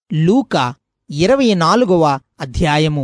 లూకా ఇరవై నాలుగవ అధ్యాయము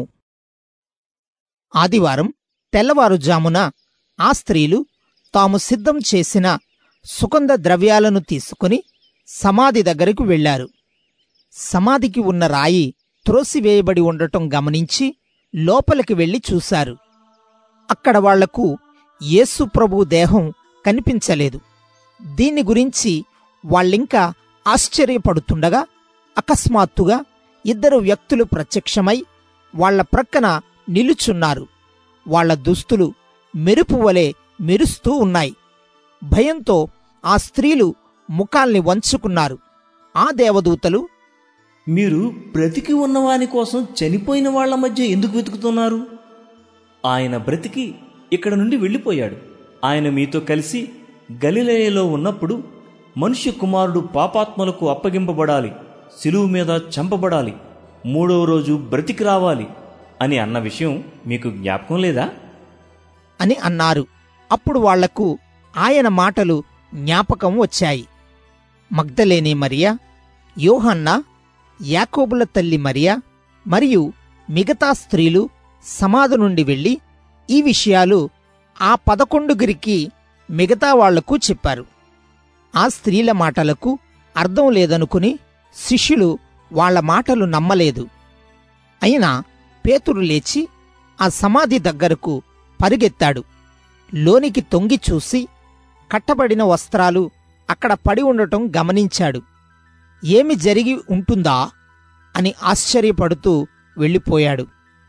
ఆదివారం తెల్లవారుజామున ఆ స్త్రీలు తాము సిద్ధం చేసిన సుగంధ ద్రవ్యాలను తీసుకుని సమాధి దగ్గరకు వెళ్లారు సమాధికి ఉన్న రాయి త్రోసివేయబడి ఉండటం గమనించి లోపలికి వెళ్లి చూశారు అక్కడ వాళ్లకు యేసు ప్రభు దేహం కనిపించలేదు దీన్ని గురించి వాళ్ళింకా ఆశ్చర్యపడుతుండగా అకస్మాత్తుగా ఇద్దరు వ్యక్తులు ప్రత్యక్షమై వాళ్ల ప్రక్కన నిలుచున్నారు వాళ్ల దుస్తులు మెరుపు వలె మెరుస్తూ ఉన్నాయి భయంతో ఆ స్త్రీలు ముఖాల్ని వంచుకున్నారు ఆ దేవదూతలు మీరు బ్రతికి ఉన్నవాని కోసం చనిపోయిన వాళ్ళ మధ్య ఎందుకు వెతుకుతున్నారు ఆయన బ్రతికి ఇక్కడ నుండి వెళ్ళిపోయాడు ఆయన మీతో కలిసి గలిలయలో ఉన్నప్పుడు మనుష్య కుమారుడు పాపాత్మలకు అప్పగింపబడాలి సిలువు మీద చంపబడాలి మూడవ రోజు బ్రతికి రావాలి అని అన్న విషయం మీకు జ్ఞాపకం లేదా అని అన్నారు అప్పుడు వాళ్లకు ఆయన మాటలు జ్ఞాపకం వచ్చాయి మగ్ధలేని మరియా యోహన్న యాకోబుల తల్లి మరియా మరియు మిగతా స్త్రీలు సమాధి నుండి వెళ్లి ఈ విషయాలు ఆ పదకొండుగురికి మిగతా వాళ్లకు చెప్పారు ఆ స్త్రీల మాటలకు అర్థం లేదనుకుని శిష్యులు వాళ్ళ మాటలు నమ్మలేదు అయినా పేతురు లేచి ఆ సమాధి దగ్గరకు పరుగెత్తాడు లోనికి తొంగి చూసి కట్టబడిన వస్త్రాలు అక్కడ పడి ఉండటం గమనించాడు ఏమి జరిగి ఉంటుందా అని ఆశ్చర్యపడుతూ వెళ్ళిపోయాడు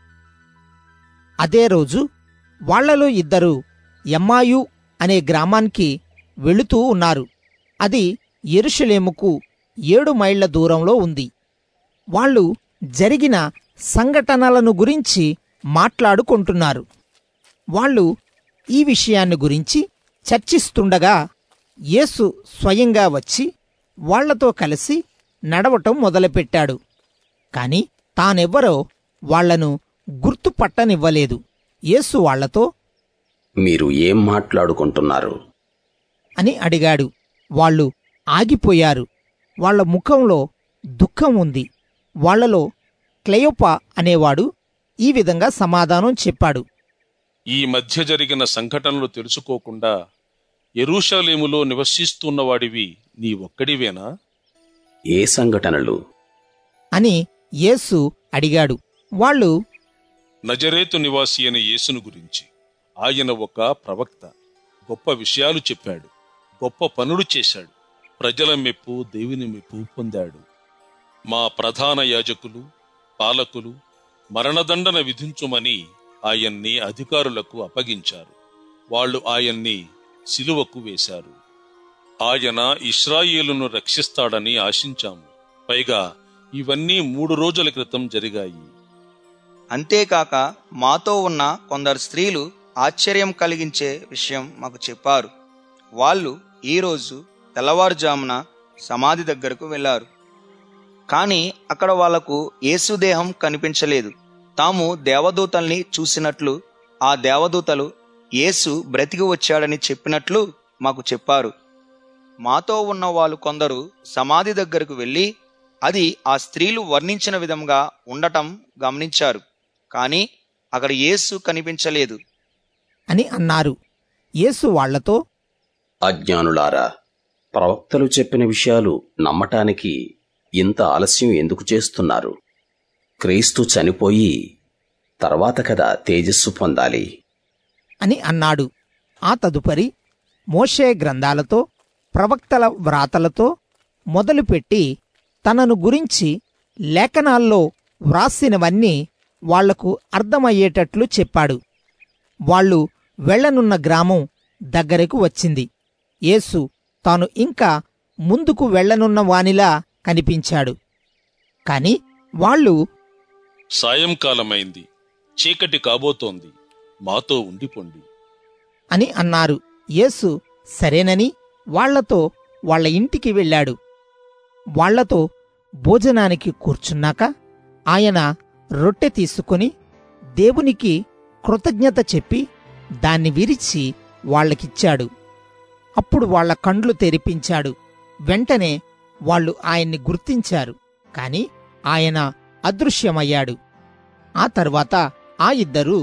అదే రోజు వాళ్లలో ఇద్దరు ఎమ్మాయు అనే గ్రామానికి వెళుతూ ఉన్నారు అది ఎరుషలేముకు ఏడు మైళ్ల దూరంలో ఉంది వాళ్ళు జరిగిన సంఘటనలను గురించి మాట్లాడుకుంటున్నారు వాళ్ళు ఈ విషయాన్ని గురించి చర్చిస్తుండగా యేసు స్వయంగా వచ్చి వాళ్లతో కలిసి నడవటం మొదలుపెట్టాడు కాని తానెవ్వరో వాళ్లను గుర్తుపట్టనివ్వలేదు యేసు వాళ్లతో మీరు ఏం మాట్లాడుకుంటున్నారు అని అడిగాడు వాళ్ళు ఆగిపోయారు వాళ్ళ ముఖంలో దుఃఖం ఉంది వాళ్లలో క్లెయోపా అనేవాడు ఈ విధంగా సమాధానం చెప్పాడు ఈ మధ్య జరిగిన సంఘటనలు తెలుసుకోకుండా ఎరూషలేములో నివసిస్తున్నవాడివి నీ ఒక్కడివేనా ఏ సంఘటనలు అని యేసు అడిగాడు వాళ్ళు నజరేతు నివాసి అయిన యేసును గురించి ఆయన ఒక ప్రవక్త గొప్ప విషయాలు చెప్పాడు గొప్ప పనులు చేశాడు ప్రజల మెప్పు దేవుని మెప్పు పొందాడు మా ప్రధాన యాజకులు పాలకులు మరణదండన విధించుమని ఆయన్ని అధికారులకు అప్పగించారు వాళ్ళు ఆయన్ని సిలువకు వేశారు ఆయన ఇస్రాయేలును రక్షిస్తాడని ఆశించాము పైగా ఇవన్నీ మూడు రోజుల క్రితం జరిగాయి అంతేకాక మాతో ఉన్న కొందరు స్త్రీలు ఆశ్చర్యం కలిగించే విషయం మాకు చెప్పారు వాళ్ళు ఈరోజు తెల్లవారుజామున సమాధి దగ్గరకు వెళ్ళారు కానీ అక్కడ వాళ్లకు యేసుదేహం కనిపించలేదు తాము దేవదూతల్ని చూసినట్లు ఆ దేవదూతలు యేసు బ్రతికి వచ్చాడని చెప్పినట్లు మాకు చెప్పారు మాతో ఉన్న వాళ్ళు కొందరు సమాధి దగ్గరకు వెళ్ళి అది ఆ స్త్రీలు వర్ణించిన విధంగా ఉండటం గమనించారు కానీ అక్కడ యేసు కనిపించలేదు అని అన్నారు యేసు వాళ్లతో అజ్ఞానులారా ప్రవక్తలు చెప్పిన విషయాలు నమ్మటానికి ఇంత ఆలస్యం ఎందుకు చేస్తున్నారు క్రీస్తు చనిపోయి తర్వాత కదా తేజస్సు పొందాలి అని అన్నాడు ఆ తదుపరి మోషే గ్రంథాలతో ప్రవక్తల వ్రాతలతో మొదలుపెట్టి తనను గురించి లేఖనాల్లో వ్రాసినవన్నీ వాళ్లకు అర్థమయ్యేటట్లు చెప్పాడు వాళ్ళు వెళ్లనున్న గ్రామం దగ్గరకు వచ్చింది యేసు తాను ఇంకా ముందుకు వెళ్లనున్న వానిలా కనిపించాడు కాని వాళ్ళు సాయంకాలమైంది చీకటి కాబోతోంది మాతో ఉండిపోండి అని అన్నారు యేసు సరేనని వాళ్లతో వాళ్ళ ఇంటికి వెళ్ళాడు వాళ్లతో భోజనానికి కూర్చున్నాక ఆయన రొట్టె తీసుకుని దేవునికి కృతజ్ఞత చెప్పి దాన్ని విరిచి వాళ్ళకిచ్చాడు అప్పుడు వాళ్ళ కండ్లు తెరిపించాడు వెంటనే వాళ్ళు ఆయన్ని గుర్తించారు కాని ఆయన అదృశ్యమయ్యాడు ఆ తర్వాత ఆ ఇద్దరూ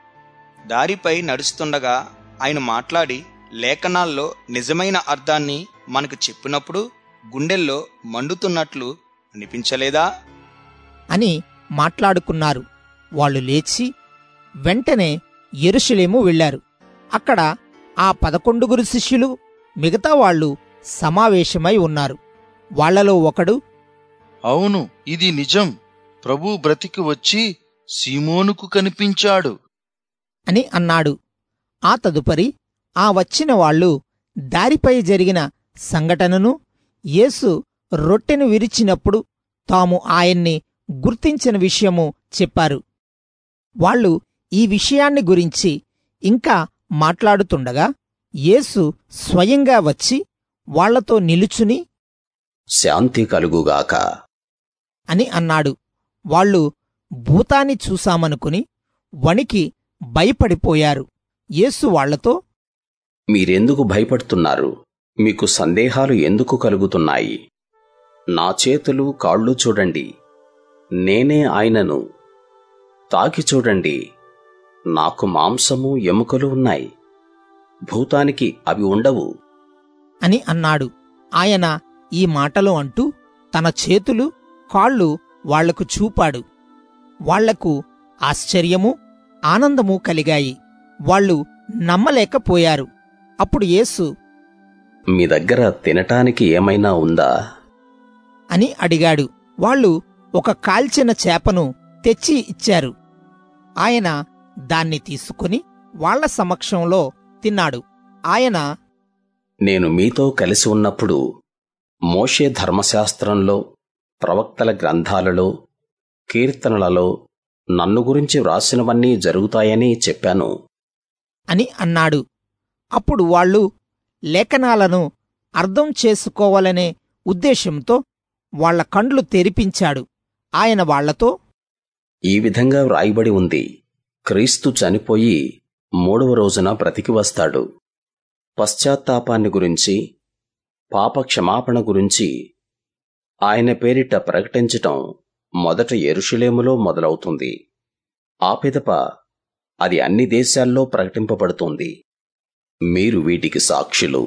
దారిపై నడుస్తుండగా ఆయన మాట్లాడి లేఖనాల్లో నిజమైన అర్థాన్ని మనకు చెప్పినప్పుడు గుండెల్లో మండుతున్నట్లు అనిపించలేదా అని మాట్లాడుకున్నారు వాళ్ళు లేచి వెంటనే ఎరుషలేము వెళ్లారు అక్కడ ఆ పదకొండుగురు శిష్యులు మిగతా వాళ్ళు సమావేశమై ఉన్నారు వాళ్ళలో ఒకడు అవును ఇది నిజం ప్రభు బ్రతికి వచ్చి సీమోనుకు కనిపించాడు అని అన్నాడు ఆ తదుపరి ఆ వచ్చిన వాళ్ళు దారిపై జరిగిన సంఘటనను యేసు రొట్టెను విరిచినప్పుడు తాము ఆయన్ని గుర్తించిన విషయము చెప్పారు వాళ్ళు ఈ విషయాన్ని గురించి ఇంకా మాట్లాడుతుండగా యేసు స్వయంగా వచ్చి వాళ్లతో నిలుచుని శాంతి కలుగుగాక అని అన్నాడు వాళ్ళు భూతాన్ని చూశామనుకుని వణికి భయపడిపోయారు యేసు వాళ్లతో మీరెందుకు భయపడుతున్నారు మీకు సందేహాలు ఎందుకు కలుగుతున్నాయి నా చేతులు కాళ్ళు చూడండి నేనే ఆయనను తాకి చూడండి నాకు మాంసము ఎముకలు ఉన్నాయి భూతానికి అవి ఉండవు అని అన్నాడు ఆయన ఈ మాటలు అంటూ తన చేతులు కాళ్ళు వాళ్లకు చూపాడు వాళ్లకు ఆశ్చర్యము ఆనందము కలిగాయి వాళ్ళు నమ్మలేకపోయారు అప్పుడు యేసు మీ దగ్గర తినటానికి ఏమైనా ఉందా అని అడిగాడు వాళ్ళు ఒక కాల్చిన చేపను తెచ్చి ఇచ్చారు ఆయన దాన్ని తీసుకుని వాళ్ళ సమక్షంలో తిన్నాడు ఆయన నేను మీతో కలిసి ఉన్నప్పుడు మోషే ధర్మశాస్త్రంలో ప్రవక్తల గ్రంథాలలో కీర్తనలలో నన్ను గురించి వ్రాసినవన్నీ జరుగుతాయని చెప్పాను అని అన్నాడు అప్పుడు వాళ్ళు లేఖనాలను అర్థం చేసుకోవాలనే ఉద్దేశంతో వాళ్ళ కండ్లు తెరిపించాడు ఆయన వాళ్లతో ఈ విధంగా వ్రాయబడి ఉంది క్రీస్తు చనిపోయి మూడవ రోజున బ్రతికి వస్తాడు పశ్చాత్తాపాన్ని గురించి పాప క్షమాపణ గురించి ఆయన పేరిట ప్రకటించటం మొదట ఎరుషులేములో మొదలవుతుంది ఆ పిదప అది అన్ని దేశాల్లో ప్రకటింపబడుతుంది మీరు వీటికి సాక్షులు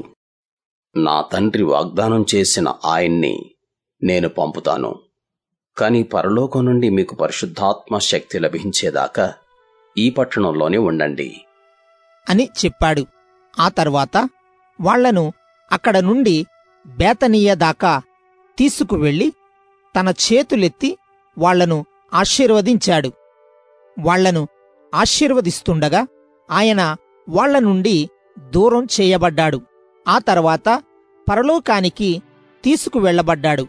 నా తండ్రి వాగ్దానం చేసిన ఆయన్ని నేను పంపుతాను కాని పరలోకం నుండి మీకు పరిశుద్ధాత్మ శక్తి లభించేదాకా ఈ పట్టణంలోనే ఉండండి అని చెప్పాడు ఆ తర్వాత వాళ్లను అక్కడ నుండి బేతనీయ దాకా తీసుకువెళ్ళి తన చేతులెత్తి వాళ్లను ఆశీర్వదించాడు వాళ్లను ఆశీర్వదిస్తుండగా ఆయన వాళ్ళ నుండి దూరం చేయబడ్డాడు ఆ తర్వాత పరలోకానికి తీసుకువెళ్లబడ్డాడు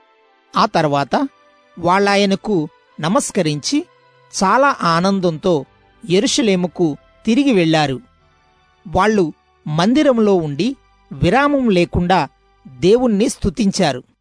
ఆ తర్వాత వాళ్ళాయనకు నమస్కరించి చాలా ఆనందంతో ఎరుషలేముకు తిరిగి వెళ్లారు వాళ్ళు మందిరంలో ఉండి విరామం లేకుండా దేవుణ్ణి స్తుతించారు